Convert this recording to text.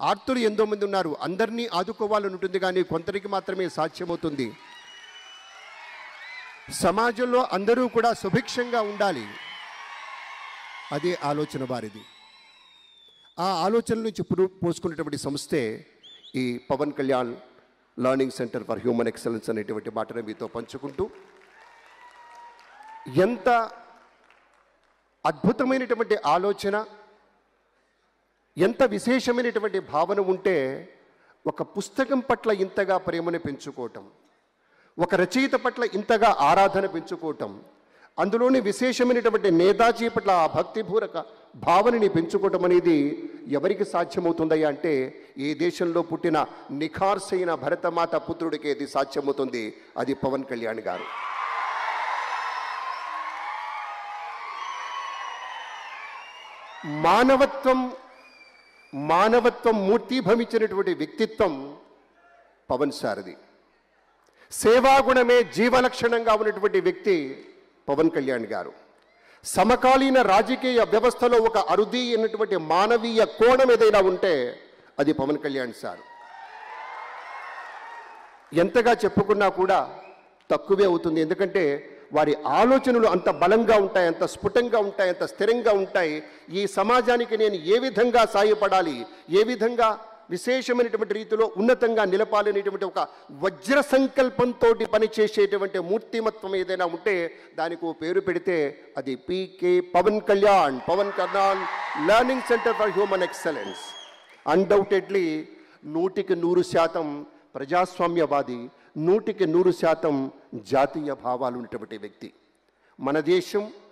ఆర్తులు ఎంతో మంది ఉన్నారు అందరినీ ఆదుకోవాలని ఉంటుంది కానీ కొందరికి మాత్రమే సాధ్యమవుతుంది సమాజంలో అందరూ కూడా సుభిక్షంగా ఉండాలి అదే ఆలోచన వారిది ఆ ఆలోచన నుంచి పురు పోసుకునేటువంటి సంస్థే ఈ Pawan Kalyan learning centre for human excellence అనేటువంటి మాటను మీతో పంచుకుంటూ ఎంత అద్భుతమైనటువంటి ఆలోచన ఎంత విశేషమైనటువంటి భావన ఉంటే ఒక పుస్తకం పట్ల ఇంతగా ప్రేమను పెంచుకోవటం ఒక రచయిత పట్ల ఇంతగా ఆరాధన పెంచుకోవటం అందులోని విశేషమైనటువంటి నేతాజీ పట్ల ఆ భక్తిపూరక భావనని పెంచుకోవటం అనేది ఎవరికి సాధ్యమవుతుందయ్యా అంటే ఈ దేశంలో పుట్టిన నిఖార్సైన భరతమాత పుత్రుడికి ఇది సాధ్యమవుతుంది అది పవన్ కళ్యాణ్ గారు మానవత్వం మానవత్వం మూర్తిభవించినటువంటి వ్యక్తిత్వం పవన్ సారథి సేవాగుణమే జీవలక్షణంగా ఉన్నటువంటి వ్యక్తి పవన్ కళ్యాణ్ గారు సమకాలీన రాజకీయ వ్యవస్థలో ఒక అరుదైనటువంటి మానవీయ కోణం ఏదైనా ఉంటే అది పవన్ కళ్యాణ్ సార్ ఎంతగా చెప్పుకున్నా కూడా తక్కువే అవుతుంది ఎందుకంటే వారి ఆలోచనలు అంత బలంగా ఉంటాయి అంత స్ఫుటంగా ఉంటాయి అంత స్థిరంగా ఉంటాయి ఈ సమాజానికి నేను ఏ విధంగా సాయపడాలి ఏ విధంగా విశేషమైనటువంటి రీతిలో ఉన్నతంగా నిలపాలనేటువంటి ఒక వజ్ర సంకల్పంతో పనిచేసేటువంటి మూర్తిమత్వం ఏదైనా ఉంటే దానికి ఓ పేరు పెడితే అది PK Pawan Kalyan Pawan Kalyan learning centre for human excellence undoubtedly నూటికి నూరు శాతం ప్రజాస్వామ్యవాది నూటికి నూరు శాతం జాతీయ భావాలు ఉన్నటువంటి వ్యక్తి మన దేశం